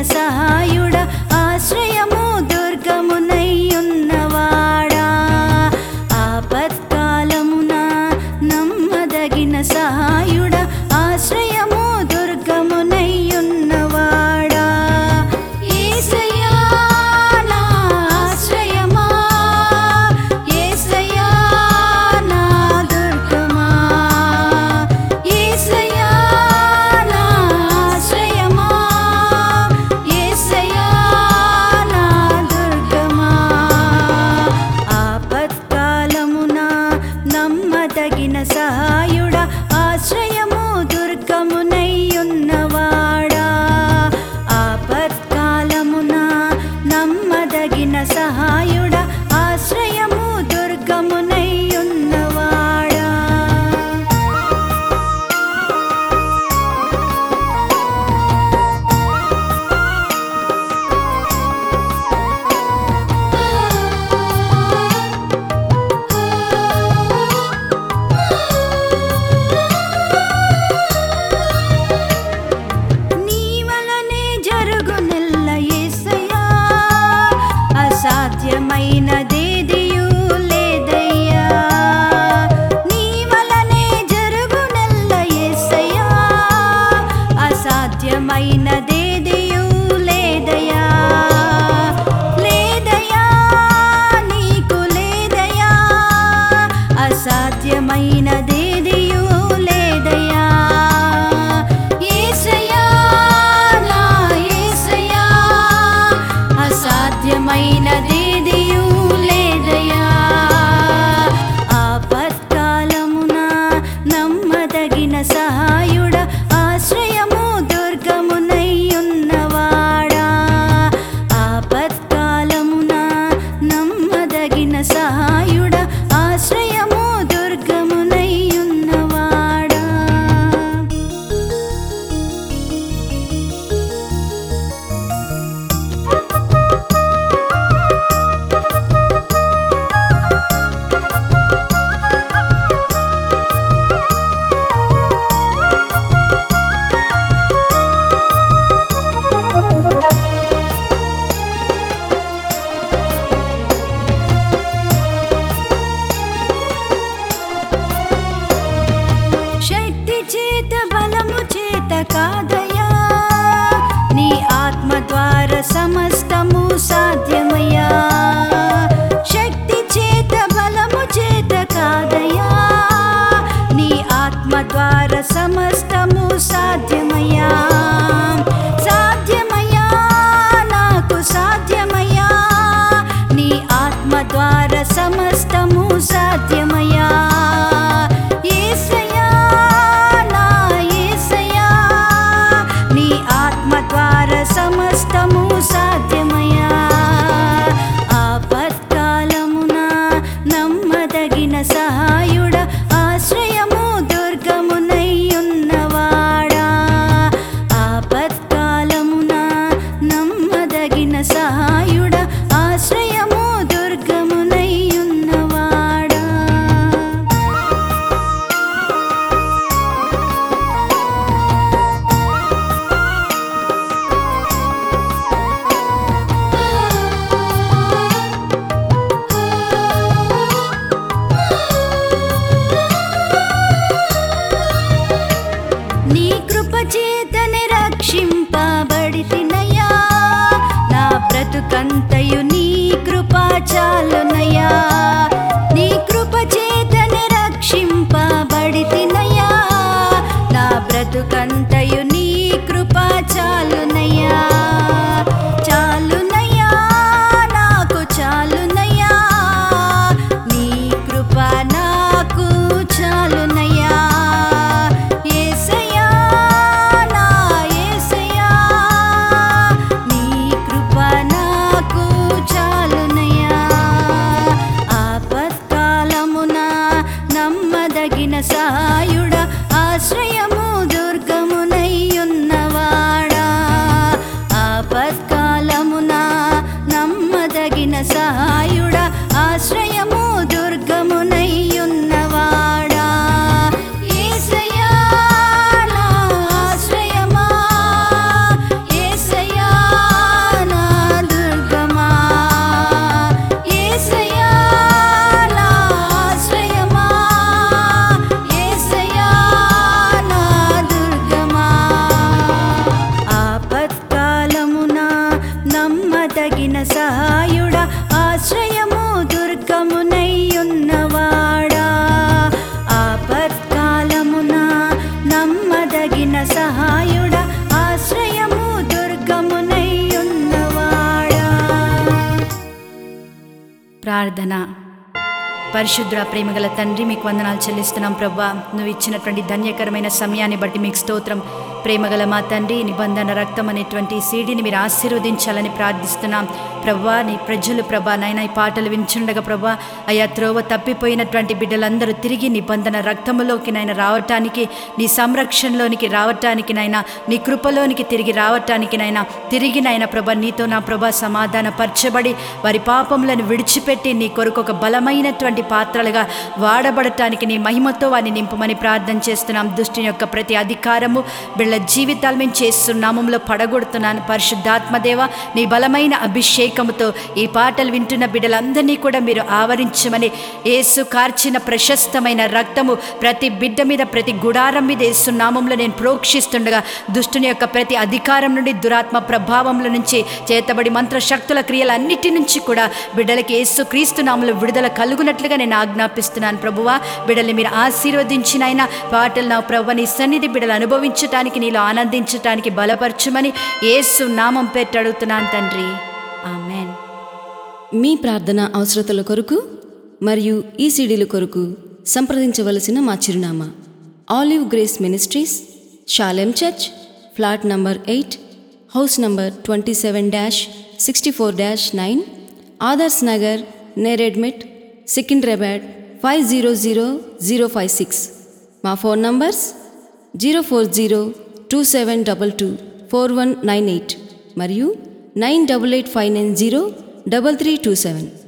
సహాయుడ ఆశ్రయము దుర్గమునయ్యున్నవాడా ఆపత్కాలమున నమ్మదగిన సహాయుడ ఆశ్రయము దుర్గమునయ్యున్నవాడా యేసయ్యా నా ఆశ్రయమా యేసయ్యా నా దుర్గమా యేసయ్యా నా ఆశ్రయమా యేసయ్యా నా దుర్గమా ఆపత్కాలమున నమ్మదగిన సహాయుడ ఆశ్రయము దుర్గమునయ్యున్నవాడా ఆపత్కాలమున నమ్మదగిన సహాయుడ ఆశ్రయము దుర్గమునయ్యున్నవాడా నీ వలనే జరుగునెల్ల యేసయ్యా అసాధ్యమైనదేదియు లేదయ్యా నీ వలనే జరుగునెల్ల యేసయ్యా అసాధ్యమైనదేదియు లేదయ్యా లేదయ్యా నీకు లేదయ్యా అసాధ్యమైనదేదియు లేదయ్యా యేసయ్యా నా యేసయ్యా అసాధ్యమైనదేదియు లేదయ్యా ఆపత్కాలమున నమ్మదగిన సహాయుడ ఆశ్రయము దుర్గమునయ్యున్నవాడా ఆపత్కాలమున నమ్మదగిన సహాయుడ ఆశ్రయము దుర్గమునయ్యున్నవాడా శక్తి చేత బలము చేత కాదయా నీ ఆత్మ ద్వారా సమస్తము సాధ్యమయ్యా శక్తి చేత బలము చేత కాదయా నీ ఆత్మ ద్వారా సమస్తము సాధ్యమయ్యా సాధ్యమయ్యా నాకు సాధ్యమయ్యా నీ ఆత్మ ద్వారా సమస్తము సాధ్యమయ్యా యేసయ్యా నా యేసయ్యా నీ ఆత్మ ద్వారా సమస్తము సాధ్యమయ్యా ఆపత్కాలమున నమ్మదగిన సహాయుడ ఆశ్రయము దుర్గమునయ్యున్నవాడా ఆపత్కాలమున నమ్మదగిన సహాయుడ ఆశ్రయము దుర్గమునయ్యున్నవాడా నీ కృప చేతని రక్షింపబడితినయ్యా నా బ్రతుకంతయు నీ కృప చాలునయ్యా నీ కృప చేతని రక్షింపబడితినయ్యా నా బ్రతుకంతయు నీ కృప చాలునయ్యా చాలునయ్యా నాకు చాలునయ్యా నీ కృప నాకు చాలునయ్యా యేసయ్యా నా యేసయ్యా ప్రార్థన పరిశుద్ర ప్రేమగల తండ్రి మీకు వందనాలు చెల్లిస్తున్నాం ప్రభా నువ్వు ఇచ్చినటువంటి ధన్యకరమైన సమయాన్ని బట్టి మీకు స్తోత్రం ప్రేమగల మా తండ్రి నిబంధన రక్తం అనేటువంటి సీడీని మీరు ఆశీర్వదించాలని ప్రార్థిస్తున్నాం ప్రభా నీ ప్రజలు ప్రభా నాయన ఈ పాటలు వించుండగా ప్రభా అయా త్రోవ తప్పిపోయినటువంటి బిడ్డలందరూ తిరిగి నిబంధన రక్తములోకి నాయన రావటానికి నీ సంరక్షణలోనికి రావటానికి నాయన నీ కృపలోనికి తిరిగి రావటానికి నాయన తిరిగి నాయన ప్రభా నీతో నా ప్రభా సమాధాన పరచబడి వారి పాపములను విడిచిపెట్టి నీ కొరకు ఒక బలమైనటువంటి పాత్రలుగా వాడబడటానికి నీ మహిమతో వారిని నింపమని ప్రార్థన చేస్తున్నాం దుష్టిని యొక్క ప్రతి అధికారము బిళ్ళ జీవితాలు మేము చేస్తున్నామంలో పడగొడుతున్నాను పరిశుద్ధాత్మదేవ నీ బలమైన అభిషేకముతో ఈ పాటలు వింటున్న బిడ్డలందరినీ కూడా మీరు ఆవరించమని యేసు కార్చిన ప్రశస్తమైన రక్తము ప్రతి బిడ్డ మీద ప్రతి గుడారం మీద వేస్తున్నామంలో నేను ప్రోక్షిస్తుండగా దుష్టుని యొక్క ప్రతి అధికారం నుండి దురాత్మ ప్రభావంలో నుంచి చేతబడి మంత్రశక్తుల క్రియలన్నిటి నుంచి కూడా బిడ్డలకి యేసు క్రీస్తు నామలు విడుదల కలుగునట్లుగా నేను ఆజ్ఞాపిస్తున్నాను ప్రభువా బిడ్డల్ని మీరు ఆశీర్వదించిన ఆయన పాటలు నా ప్రభు నీ సన్నిధి బిడ్డలు అనుభవించటానికి నీలో ఆనందించటానికి బలపరచుమని యేసు నామం పెట్టి అడుగుతున్నాను తండ్రి ఆమెన్ మీ ప్రార్థన అవసరతల కొరకు మరియు ఈ సీడీల కొరకు సంప్రదించవలసిన మా చిరునామా Olive Grace Ministries Shalem Church flat number eight house number twenty seven dash sixty four dash nine Adarsh Nagar Neredmet Secunderabad five zero zero zero five six మా phone numbers zero four zero two seven double two four one nine eight మరియు nine double eight five nine zero double three two seven